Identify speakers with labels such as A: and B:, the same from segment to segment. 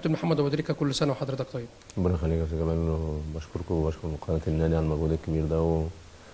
A: كابتن محمد ابو تريكه كل سنه وحضرتك طيب
B: ربنا يخليك يا استاذ جمال وبشكركم وبشكر قناه النادي على المجهود الكبير ده و-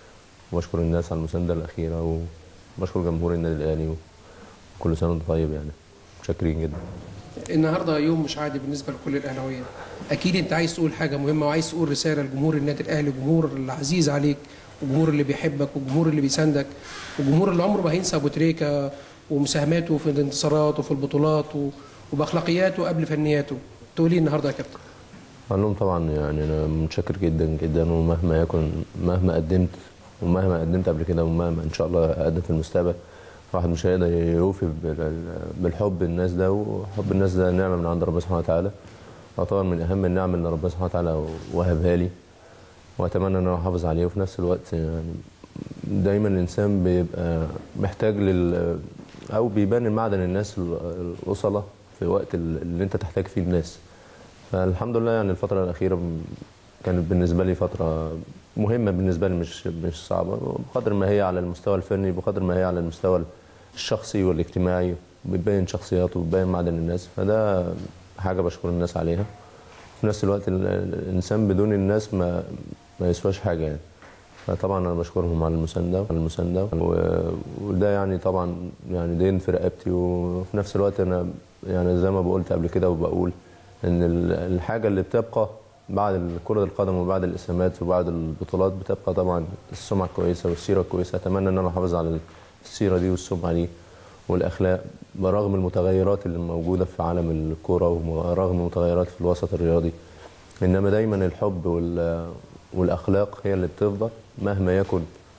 B: وبشكر الناس على المسانده الاخيره وبشكر جمهور النادي الاهلي وكل سنه وانت طيب يعني متشكرين جدا
A: النهارده يوم مش عادي بالنسبه لكل الاهلاويه اكيد انت عايز تقول حاجه مهمه وعايز تقول رساله لجمهور النادي الاهلي الجمهور العزيز عليك والجمهور اللي بيحبك والجمهور اللي بيساندك والجمهور اللي عمره ما هينسى ابو تريكه ومساهماته في الانتصارات وفي البطولات و- وباخلاقياته قبل فنياته تقول ايه النهارده يا كابتن
B: اقول لهم طبعا يعني انا متشكر جدا جدا ومهما يكن مهما قدمت ومهما قدمت قبل كده ومهما ان شاء الله اقدم في المستقبل الواحد مش هيقدر يوفي بال- بالحب الناس ده وحب الناس ده نعمه من عند ربنا سبحانه وتعالى طبعا من اهم النعم اللي ربنا سبحانه وتعالى وهبها لي واتمنى ان انا احافظ عليه وفي نفس الوقت يعني دايما الانسان بيبقى محتاج لل او بيبان المعدن الناس الاصله في وقت اللي انت تحتاج فيه الناس فالحمد لله يعني الفترة الأخيرة م- كانت بالنسبة لي فترة مهمة بالنسبة لي مش مش صعبة بقدر ما هي على المستوى الفني بقدر ما هي على المستوى الشخصي والاجتماعي بتبين شخصياته وبتبين معدن الناس فده حاجة بشكر الناس عليها في نفس الوقت ال- ال- الإنسان بدون الناس ما ما يسواش حاجة يعني فطبعا انا بشكرهم على المسانده على المسانده و- وده يعني طبعا يعني دين في رقبتي وفي نفس الوقت انا يعني زي ما بقولت قبل كده وبقول ان ال- الحاجه اللي بتبقى بعد كره القدم وبعد الاسهامات وبعد البطولات بتبقى طبعا السمعه الكويسه والسيره الكويسه اتمنى ان انا احافظ على السيره دي والسمعه دي والاخلاق برغم المتغيرات اللي موجوده في عالم الكوره ورغم المتغيرات في الوسط الرياضي انما دايما الحب وال- والاخلاق هي اللي بتفضل مهما يكن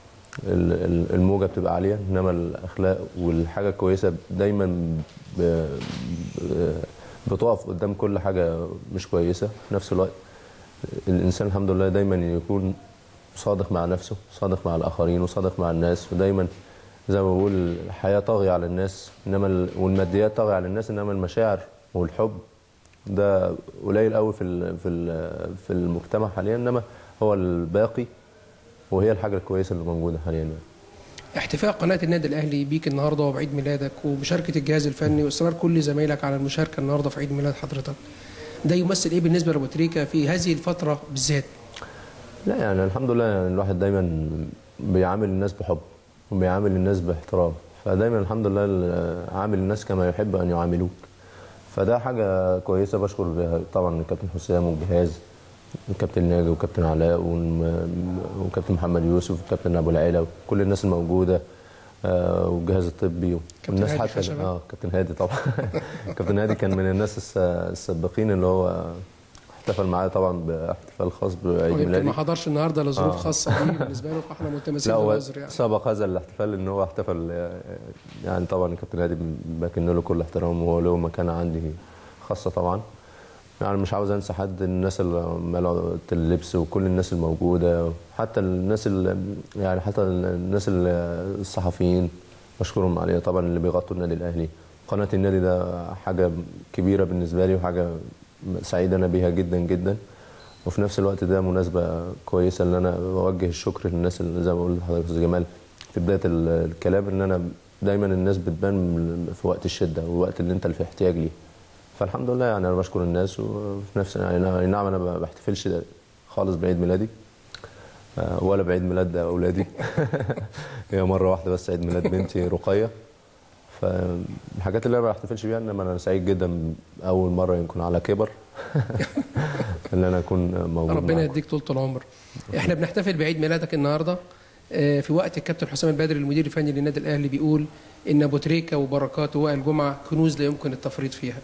B: ال- ال- الموجه بتبقى عاليه انما الاخلاق والحاجه الكويسه دايما ب- ب- بتقف قدام كل حاجه مش كويسه في نفس الوقت الانسان الحمد لله دايما يكون صادق مع نفسه صادق مع الاخرين وصادق مع الناس ودايما زي ما بقول الحياه طاغيه على الناس انما ال- والماديات طاغيه على الناس انما المشاعر والحب ده قليل قوي في ال- في ال- في المجتمع حاليا انما هو الباقي وهي الحاجه الكويسه اللي موجوده حاليا يعني.
A: احتفاء قناه النادي الاهلي بيك النهارده وبعيد ميلادك ومشاركه الجهاز الفني واصرار كل زمايلك على المشاركه النهارده في عيد ميلاد حضرتك ده يمثل ايه بالنسبه لابو تريكه في هذه الفتره بالذات
B: لا يعني الحمد لله يعني الواحد دايما بيعامل الناس بحب وبيعامل الناس باحترام فدايما الحمد لله ال- عامل الناس كما يحب ان يعاملوك فده حاجه كويسه بشكر بها طبعا الكابتن حسام والجهاز الكابتن ناجي وكابتن علاء والم- وكابتن محمد يوسف وكابتن ابو العيله وكل الناس الموجوده آه، والجهاز الطبي والناس
A: هادي
B: حتى
A: خشبة.
B: اه كابتن هادي طبعا كابتن هادي كان من الناس الس- السابقين اللي هو احتفل معايا طبعا باحتفال خاص بعيد
A: ويمكن
B: ميلادي
A: ما حضرش النهارده لظروف
B: آه.
A: خاصه بيه بالنسبه له فاحنا ملتمسين
B: لا
A: له
B: هو
A: العذر يعني
B: سبق هذا الاحتفال ان هو احتفل آه، يعني طبعا الكابتن هادي بكن له كل احترام وهو له مكانه عندي خاصه طبعا يعني مش عاوز انسى حد الناس اللي عملوا اللبس وكل الناس الموجوده حتى الناس اللي يعني حتى الناس ال- الصحفيين بشكرهم عليها طبعا اللي بيغطوا النادي الاهلي قناه النادي ده حاجه كبيره بالنسبه لي وحاجه سعيد انا بيها جدا جدا وفي نفس الوقت ده مناسبه كويسه ان انا اوجه الشكر للناس اللي زي ما بقول لحضرتك استاذ جمال في بدايه ال- الكلام ان انا دايما الناس بتبان في وقت الشده والوقت اللي انت اللي في احتياج ليه فالحمد لله يعني انا بشكر الناس وفي نفس يعني أي نعم انا ما بحتفلش خالص بعيد ميلادي آه، ولا بعيد ميلاد اولادي هي مره واحده بس عيد ميلاد بنتي رقيه فالحاجات اللي انا ما بحتفلش بيها انما انا سعيد جدا اول مره يكون على كبر ان انا اكون موجود
A: ربنا
B: معاكم.
A: يديك طول العمر احنا بنحتفل بعيد ميلادك النهارده آه، في وقت الكابتن حسام البدري المدير الفني للنادي الاهلي بيقول ان ابو تريكه وبركات ووائل جمعه كنوز لا يمكن التفريط فيها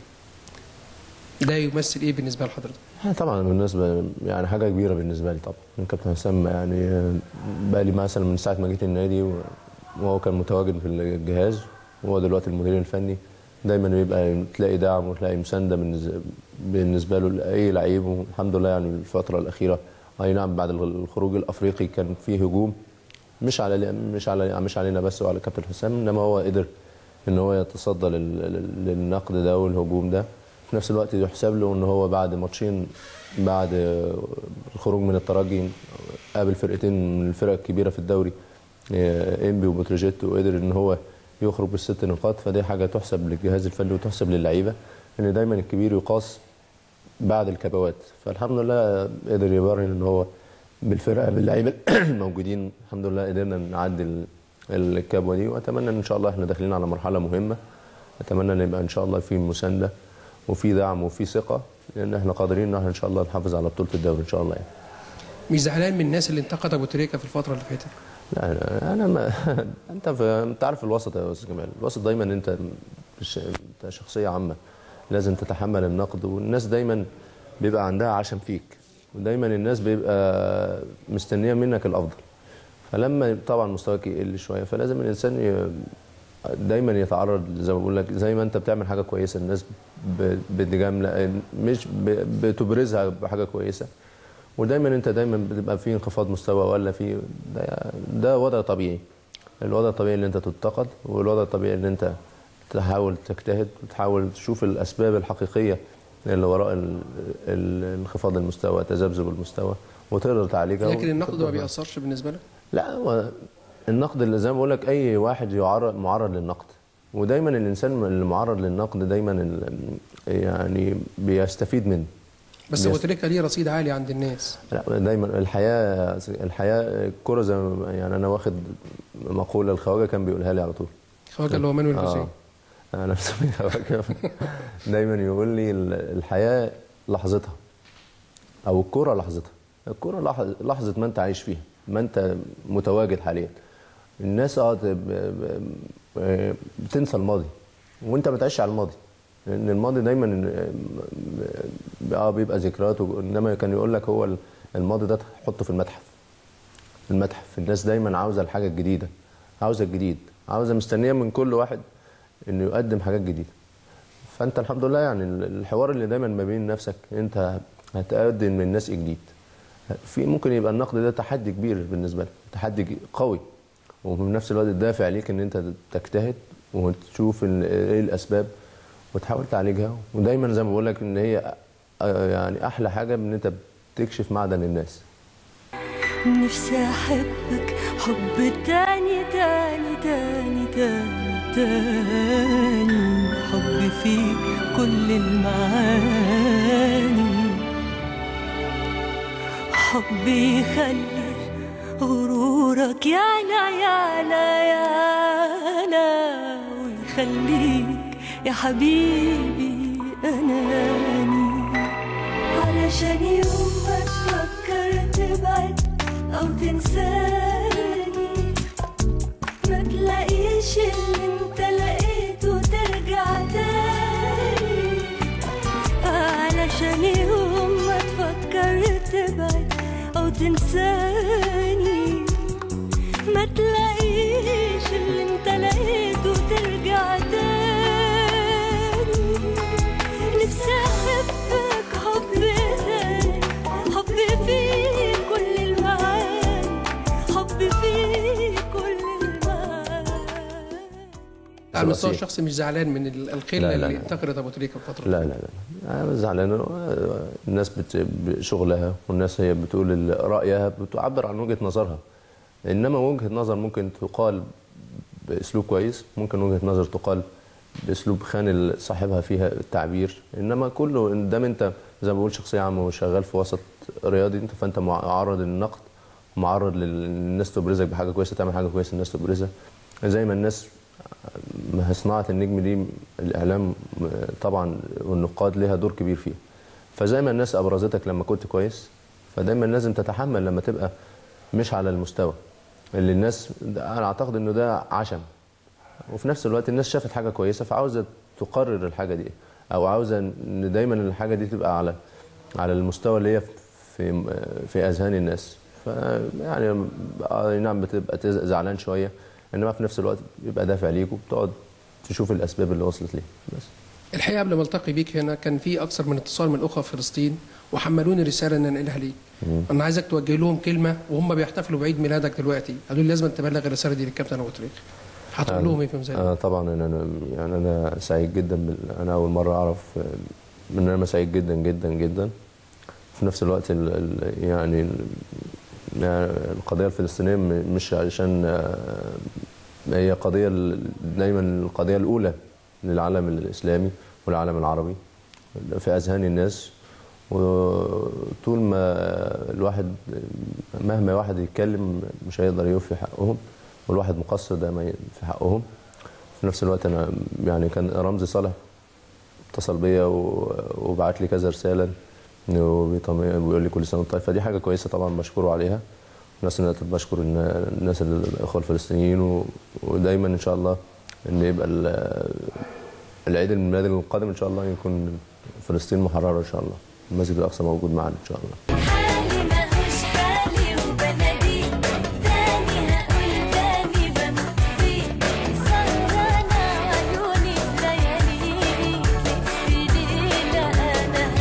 A: ده يمثل ايه بالنسبه لحضرتك
B: آه، طبعا بالنسبه يعني حاجه كبيره بالنسبه لي طبعا الكابتن حسام يعني بقى لي مثلا من ساعه ما جيت النادي و- وهو كان متواجد في الجهاز وهو دلوقتي المدير الفني دايما بيبقى تلاقي دعم وتلاقي مسانده بالنسبه بالنسبه له لاي لعيب والحمد لله يعني الفتره الاخيره اي نعم بعد الخروج الافريقي كان فيه هجوم مش على مش على مش علينا بس وعلى كابتن حسام انما هو قدر ان هو يتصدى لل- لل- للنقد ده والهجوم ده في نفس الوقت يحسب له ان هو بعد ماتشين بعد الخروج من الترجي قابل فرقتين من الفرق الكبيره في الدوري آه، انبي وبتروجيت وقدر ان هو يخرج بالست نقاط فدي حاجه تحسب للجهاز الفني وتحسب للعيبه ان دايما الكبير يقاس بعد الكبوات فالحمد لله قدر يبرهن ان هو بالفرقه باللعيبه الموجودين الحمد لله قدرنا نعدي ال- الكبوه دي واتمنى ان شاء الله احنا داخلين على مرحله مهمه اتمنى ان يبقى ان شاء الله في مسانده وفي دعم وفي ثقه لان احنا قادرين ان احنا ان شاء الله نحافظ على بطوله الدوري ان شاء الله يعني.
A: مش زعلان من الناس اللي انتقد ابو تريكه في الفتره اللي فاتت
B: لا أنا- انا ما انت في... انت عارف الوسط يا استاذ جمال الوسط دايما انت مش... انت شخصيه عامه لازم تتحمل النقد والناس دايما بيبقى عندها عشم فيك ودايما الناس بيبقى مستنيه منك الافضل فلما طبعا مستواك يقل شويه فلازم الانسان ي... دايما يتعرض زي ما بقول لك زي ما انت بتعمل حاجه كويسه الناس ب... بتجامله مش ب... بتبرزها بحاجه كويسه ودايما انت دايما بتبقى في انخفاض مستوى ولا في ده, ده وضع طبيعي الوضع الطبيعي ان انت تنتقد والوضع الطبيعي ان انت تحاول تجتهد وتحاول تشوف الاسباب الحقيقيه اللي وراء ال- ال- انخفاض المستوى تذبذب المستوى وتقدر تعالجها
A: لكن النقد ما
B: وتقدر-
A: بيأثرش بالنسبه لك
B: لا هو النقد اللي زي ما بقول لك اي واحد يعرض معرض للنقد ودايما الانسان اللي معرض للنقد دايما ال- يعني بيستفيد منه
A: بس
B: بيست-
A: ابو تريكه ليه رصيد عالي عند الناس
B: لا دايما الحياه الحياه الكره زي ما يعني انا واخد مقوله الخواجه كان بيقولها لي على طول
A: خواجه اللي هو مانويل حسين
B: اه انا مسميه خواجه دايما يقول لي ال- الحياه لحظتها او الكره لحظتها الكره لح- لحظه ما انت عايش فيها ما انت متواجد حاليا الناس اه ب- ب- ب- بتنسى الماضي وانت ما تعيش على الماضي لان الماضي دايما اه بيبقى ذكريات و- انما كان يقول لك هو الماضي ده تحطه في المتحف المتحف الناس دايما عاوزه الحاجه الجديده عاوزه الجديد عاوزه مستنيه من كل واحد انه يقدم حاجات جديده فانت الحمد لله يعني الحوار اللي دايما ما بين نفسك انت هتقدم للناس إيه جديد في ممكن يبقى النقد ده تحدي كبير بالنسبه لك تحدي ج- قوي وفي نفس الوقت دافع ليك ان انت تجتهد وتشوف ال- ايه الاسباب وتحاول تعالجها ودايما زي ما بقول لك ان هي آه، يعني احلى حاجه ان انت بتكشف معدن الناس
C: نفسي احبك حب تاني تاني تاني تاني تاني حب فيه كل المعاني حب يخلي غرورك يعلى يعلى يعلى ويخليك يا حبيبي أناني علشان يوم ما تفكر تبعد أو تنساني ما تلاقيش اللي انت لقيته ترجع تاني علشان يوم ما تفكر تبعد أو تنساني ما تلاقيش اللي انت لقيته ترجع تاني نفسي احبك حب تاني حب فيه كل المعاني حب فيه كل المعاني
A: على المستوى
B: رصيد.
A: الشخصي مش زعلان من ال- القله
B: لا، لا،
A: اللي
B: لا.
A: انتقدت ابو تريكه الفتره
B: لا لا لا انا زعلان الناس بت... بشغلها والناس هي بتقول ال- رايها بتعبر عن وجهه نظرها انما وجهه نظر ممكن تقال باسلوب كويس ممكن وجهه نظر تقال باسلوب خان صاحبها فيها التعبير انما كله إن دام انت زي ما بقول شخصيه عامه وشغال في وسط رياضي انت فانت معرض للنقد معرض للناس تبرزك بحاجه كويسه تعمل حاجه كويسه الناس تبرزها زي ما الناس ما هي صناعه النجم دي الاعلام طبعا والنقاد لها دور كبير فيها فزي ما الناس ابرزتك لما كنت كويس فدايما لازم تتحمل لما تبقى مش على المستوى اللي الناس انا اعتقد انه ده عشم وفي نفس الوقت الناس شافت حاجه كويسه فعاوزه تقرر الحاجه دي او عاوزه ان دايما الحاجه دي تبقى على على المستوى اللي هي في في اذهان الناس فيعني آه نعم بتبقى تز- زعلان شويه انما في نفس الوقت بيبقى دافع ليك وبتقعد تشوف الاسباب اللي وصلت ليه بس
A: الحقيقه قبل ما التقي بيك هنا كان في اكثر من اتصال من اخوه في فلسطين وحملوني رساله ان انقلها ليك انا عايزك توجه لهم كلمه وهم بيحتفلوا بعيد ميلادك دلوقتي قالوا لي لازم تبلغ الرساله دي للكابتن ابو تريكه هتقول لهم ايه في مثال
B: انا طبعا إن انا يعني انا سعيد جدا بال... انا اول مره اعرف آه، ان انا سعيد جدا جدا جدا في نفس الوقت ال... ال... يعني ال... يعني القضيه الفلسطينيه م- مش عشان آه، هي قضيه ال- دايما القضيه الاولى للعالم الاسلامي والعالم العربي في اذهان الناس وطول ما الواحد مهما واحد يتكلم مش هيقدر يوفي حقهم والواحد مقصر دايما في حقهم في نفس الوقت انا يعني كان رمزي صالح اتصل بيا و- وبعت لي كذا رساله انه بيطمن- وبيقول لي كل سنه وانت طيب فدي حاجه كويسه طبعا بشكره عليها الناس اللي بشكر الن- الناس الاخوه الفلسطينيين و- ودايما ان شاء الله ان يبقى ال- العيد الميلاد القادم ان شاء الله يكون فلسطين محرره ان شاء الله المسجد الاقصى موجود معنا ان شاء الله
C: حالي ماهوش حالي وبناديه تاني هقول تاني بموت فيه سهرانة عيوني في لياليك في ليلة أنا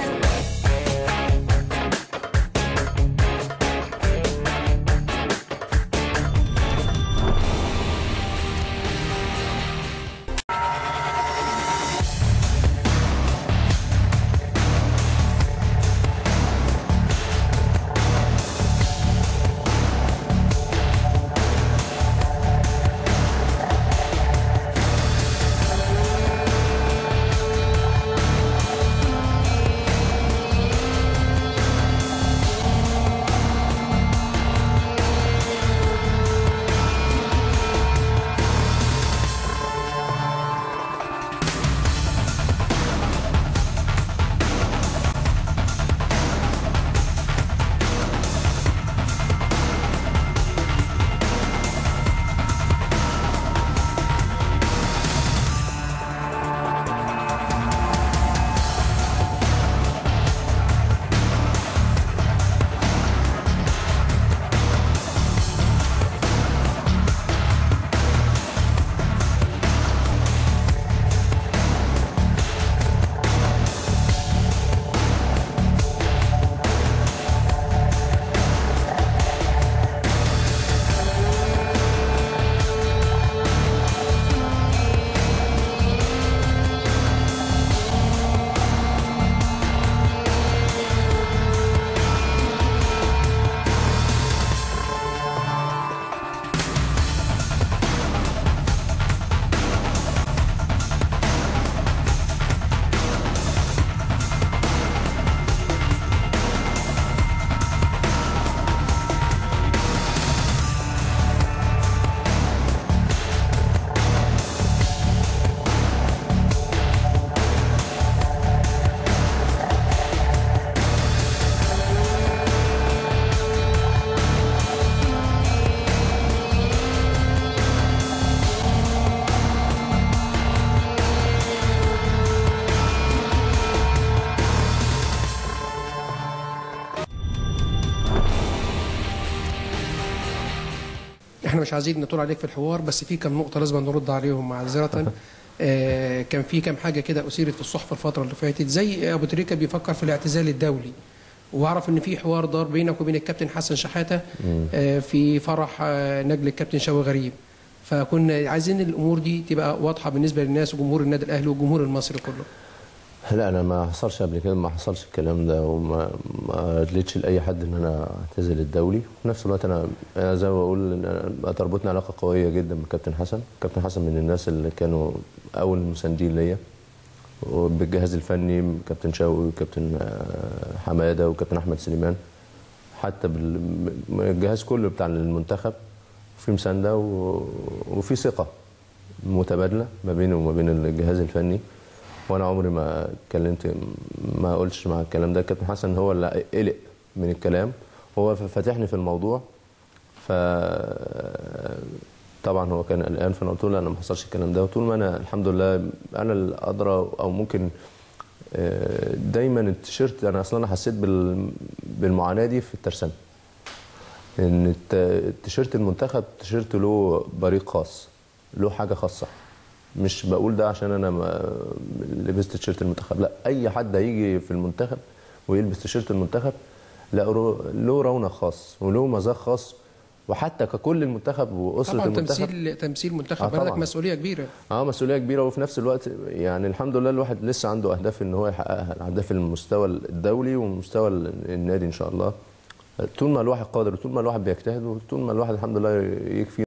A: احنا مش عايزين نطول عليك في الحوار بس في كم نقطه لازم نرد عليهم معذره آه، كان في كم حاجه كده اثيرت في الصحف الفتره اللي فاتت زي ابو تريكه بيفكر في الاعتزال الدولي واعرف ان في حوار دار بينك وبين الكابتن حسن شحاته آه، في فرح آه، نجل الكابتن شوقي غريب فكنا عايزين الامور دي تبقى واضحه بالنسبه للناس وجمهور النادي الاهلي والجمهور المصري كله
B: لا انا ما حصلش قبل كده ما حصلش الكلام ده وما ما ادلتش لاي حد ان انا اعتزل الدولي وفي نفس الوقت انا انا زي ما بقول ان أنا تربطني علاقه قويه جدا بالكابتن حسن كابتن حسن من الناس اللي كانوا اول المساندين ليا وبالجهاز الفني كابتن شوقي وكابتن آه، حماده وكابتن احمد سليمان حتى بالجهاز كله بتاع المنتخب في مسانده و- وفي ثقه متبادله ما بيني وما بين الجهاز الفني وانا عمري ما اتكلمت ما قلتش مع الكلام ده كابتن حسن هو اللي قلق من الكلام هو فاتحني في الموضوع ف طبعا هو كان قلقان فانا قلت له لا، انا ما حصلش الكلام ده وطول ما انا الحمد لله انا اللي ادرى او ممكن آه، دايما التيشيرت انا اصلا انا حسيت بال- بالمعاناه دي في الترسانه ان الت- التيشيرت المنتخب تيشيرت له بريق خاص له حاجه خاصه مش بقول ده عشان انا ما لبست تيشيرت المنتخب لا اي حد هيجي في المنتخب ويلبس تيشيرت المنتخب لا رو- له رونق خاص وله مذاق خاص وحتى ككل المنتخب واسره
A: طبعا
B: المنتخب
A: تمثيل تمثيل منتخب
B: آه،
A: بلدك
B: طبعاً.
A: مسؤوليه كبيره
B: اه مسؤوليه كبيره وفي نفس الوقت يعني الحمد لله الواحد لسه عنده اهداف ان هو يحققها اهداف المستوى الدولي ومستوى النادي ان شاء الله طول ما الواحد قادر وطول ما الواحد بيجتهد وطول ما الواحد الحمد لله يكفي